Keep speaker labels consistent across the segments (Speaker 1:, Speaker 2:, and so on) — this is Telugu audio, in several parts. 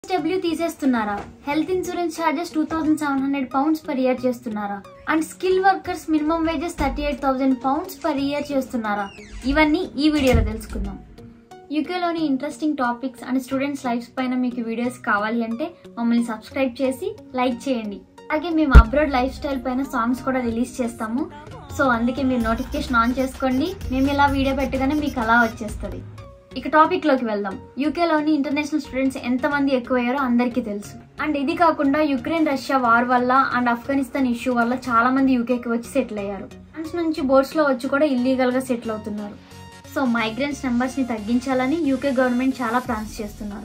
Speaker 1: డబ్ల్యూ తీసేస్తున్నారా health insurance charges two thousand seven hundred pounds per year చేస్తున్నారా and skill workers minimum wages thirty eight thousand pounds per year చేస్తున్నారా ఇవన్నీ ఈ వీడియోలో తెలుసుకుందాం యూకేలోని interesting topics and students lifes పైన మీకు వీడియోస్ కావాలి అంటే మమ్మల్ని సబ్స్క్రైబ్ చేసి లైక్ చేయండి అలాగే మేము అబ్రాడ్ లైఫ్ స్టైల్ పైన సాంగ్స్ కూడా రిలీజ్ చేస్తాము సో అందుకే మీరు నోటిఫికేషన్ ఆన్ చేసుకోండి మేము ఇలా వీడియో పెట్టగానే మీకు అలా వచ్చేస్తుంది ఇక టాపిక్ లోకి వెళ్దాం యూకేలోని ఇంటర్నేషనల్ స్టూడెంట్స్ ఎంతమంది ఎక్కువయ్యారో అందరికీ తెలుసు అండ్ ఇది కాకుండా యుక్రెయిన్ రష్యా వార్ వల్ల అండ్ ఆఫ్ఘనిస్తాన్ ఇష్యూ వల్ల చాలా మంది యూకేకి వచ్చి సెటిల్ అయ్యారు ఫ్రాన్స్ నుంచి బోట్స్ లో వచ్చి కూడా ఇల్లీగల్ గా సెటిల్ అవుతున్నారు సో మైగ్రెంట్స్ నెంబర్స్ ని తగ్గించాలని యూకే గవర్నమెంట్ చాలా ప్లాన్స్ చేస్తున్నారు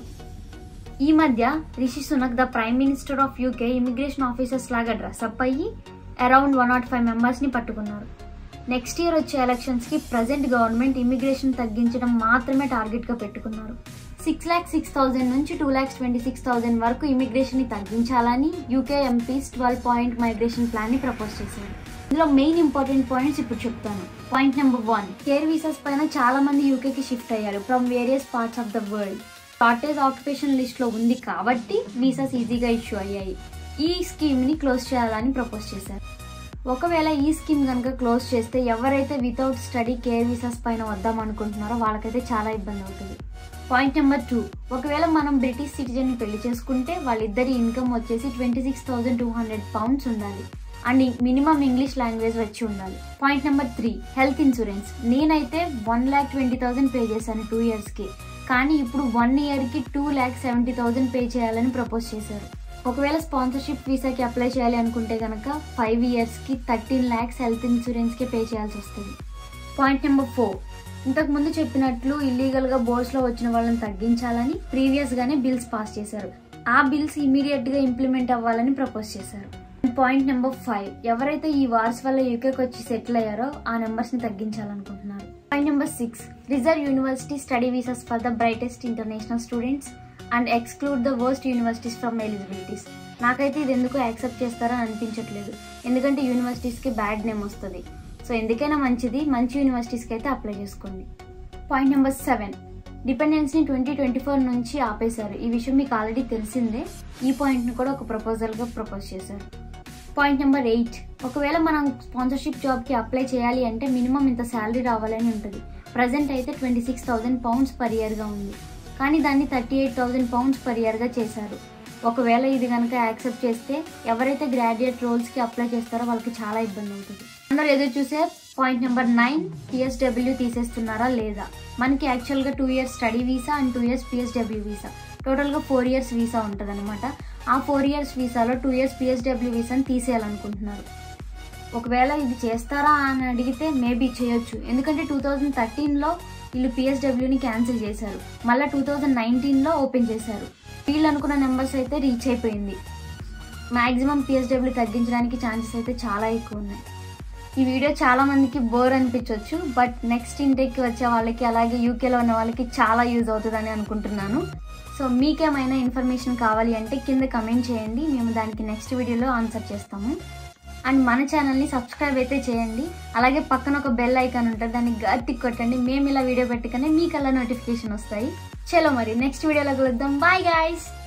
Speaker 1: ఈ మధ్య Rishi Sunak the prime minister of UK immigration officers లాగా డ్రెస్అప్ అయ్యి around one nought five members ని పట్టుకున్నారు నెక్స్ట్ ఇయర్ వచ్చే ఎలక్షన్స్ కి ప్రజెంట్ గవర్నమెంట్ ఇమిగ్రేషన్ తగ్గించడం మాత్రమే టార్గెట్ గా పెట్టుకున్నారు సిక్స్ ల్యాక్స్ సిక్స్ థౌసండ్ నుంచి two lakhs twenty six thousand వరకు ఇమిగ్రేషన్ ని తగ్గించాలని UK MPs twelve point migration plan ని ప్రపోజ్ చేశారు ఇందులో మెయిన్ ఇంపార్టెంట్ పాయింట్స్ ఇప్పుడు చెప్తాను point number one care visas పైన చాలా మంది యూకేకి షిఫ్ట్ అయ్యారు from various parts of the world shortage occupation list లో ఉంది కాబట్టి వీసాస్ ఈజీగా ఇష్యూ అయ్యాయి ఈ స్కీమ్ ని క్లోజ్ చేయాలని ప్రపోజ్ చేశారు ఒకవేళ ఈ స్కీమ్ కనుక క్లోజ్ చేస్తే ఎవరైతే వితౌట్ స్టడీ కేర్ వీసాస్ పైన వద్దాం అనుకుంటున్నారో వాళ్ళకైతే చాలా ఇబ్బంది అవుతుంది పాయింట్ నెంబర్ టూ ఒకవేళ మనం బ్రిటిష్ సిటిజన్ ని పెళ్లి చేసుకుంటే వాళ్ళిద్దరి ఇన్కమ్ వచ్చేసి twenty six thousand two hundred pounds ఉండాలి అండ్ మినిమం ఇంగ్లీష్ లాంగ్వేజ్ వచ్చి ఉండాలి point number three health insurance నేనైతే one lakh twenty thousand pay చేశాను టూ ఇయర్స్కి కానీ ఇప్పుడు వన్ ఇయర్కి two lakh seventy thousand pay చేయాలని ప్రపోజ్ చేశారు ఒకవేళ స్పాన్సర్షిప్ వీసాకి అప్లై చేయాలి అనుకుంటే కనుక ఫైవ్ ఇయర్స్కి థర్టీన్ ల్యాక్స్ హెల్త్ ఇన్సూరెన్స్కి పే చేయాల్సి వస్తుంది పాయింట్ నెంబర్ ఫోర్ ఇంతకు ముందు చెప్పినట్లు ఇల్లీగల్గా బోర్డ్స్లో వచ్చిన వాళ్ళని తగ్గించాలని ప్రీవియస్గానే బిల్స్ పాస్ చేశారు ఆ బిల్స్ ఇమీడియట్గా ఇంప్లిమెంట్ అవ్వాలని ప్రపోజ్ చేశారు పాయింట్ నెంబర్ ఫైవ్ ఎవరైతే ఈ వార్స్ వల్ల యూకేకి వచ్చి సెటిల్ అయ్యారో ఆ నెంబర్స్ ని తగ్గించాలనుకుంటున్నారు point number six reserve university study visas for the brightest international students and exclude the worst universities from eligibilities నాకైతే ఇది ఎందుకు యాక్సెప్ట్ చేస్తారని అనిపించట్లేదు ఎందుకంటే యూనివర్సిటీస్కి బ్యాడ్ నేమ్ వస్తుంది సో ఎందుకైనా మంచిది మంచి యూనివర్సిటీస్కి అయితే అప్లై చేసుకోండి పాయింట్ నెంబర్ సెవెన్ డిపెండెన్స్ని ట్వంటీ ట్వంటీ ఫోర్ నుంచి ఆపేశారు ఈ విషయం మీకు ఆల్రెడీ తెలిసిందే ఈ పాయింట్ని కూడా ఒక ప్రపోజల్గా ప్రపోజ్ చేశారు పాయింట్ నెంబర్ ఎయిట్ ఒకవేళ మనం స్పాన్సర్షిప్ జాబ్కి అప్లై చేయాలి అంటే మినిమం ఇంత శాలరీ రావాలని ఉంటుంది ప్రజెంట్ అయితే twenty six thousand pounds per ఇయర్గా ఉంది కానీ దాన్ని thirty eight thousand pounds per ఇయర్గా చేశారు ఒకవేళ ఇది కనుక యాక్సెప్ట్ చేస్తే ఎవరైతే గ్రాడ్యుయేట్ రోల్స్కి అప్లై చేస్తారో వాళ్ళకి చాలా ఇబ్బంది అవుతుంది అందరూ ఎదురు చూసే పాయింట్ నెంబర్ నైన్ పిఎస్డబ్ల్యూ తీసేస్తున్నారా లేదా మనకి యాక్చువల్గా two years study visa and two years PSW visa టోటల్గా ఫోర్ ఇయర్స్ వీసా ఉంటుంది అనమాట ఆ ఫోర్ ఇయర్స్ వీసాలో టూ ఇయర్స్ పిఎస్డబ్ల్యూ వీసాని తీసేయాలనుకుంటున్నారు ఒకవేళ ఇది చేస్తారా అని అడిగితే మేబీ చేయొచ్చు ఎందుకంటే టూ థౌజండ్ థర్టీన్లో వీళ్ళు పిఎస్డబ్ల్యూని క్యాన్సిల్ చేశారు మళ్ళీ టూ థౌజండ్ నైన్టీన్లో ఓపెన్ చేశారు వీళ్ళు అనుకున్న నెంబర్స్ అయితే రీచ్ అయిపోయింది మ్యాక్సిమం పిఎస్డబ్ల్యూ తగ్గించడానికి ఛాన్సెస్ అయితే చాలా ఎక్కువ ఉన్నాయి ఈ వీడియో చాలా మందికి బోర్ అనిపించవచ్చు బట్ నెక్స్ట్ ఇంటెక్కి వచ్చే వాళ్ళకి అలాగే యూకేలో ఉన్న వాళ్ళకి చాలా యూజ్ అవుతుందని అనుకుంటున్నాను సో మీకేమైనా ఇన్ఫర్మేషన్ కావాలి అంటే కింద కమెంట్ చేయండి మేము దానికి నెక్స్ట్ వీడియోలో ఆన్సర్ చేస్తాము అండ్ మన ఛానల్ని సబ్స్క్రైబ్ అయితే చేయండి అలాగే పక్కన ఒక బెల్ ఐకాన్ ఉంటుంది దాన్ని గట్టి కొట్టండి మేము ఇలా వీడియో పెట్టగానే మీకు అలా నోటిఫికేషన్ వస్తాయి చలో మరి నెక్స్ట్ వీడియోలో కలుద్దాం బాయ్ గాయస్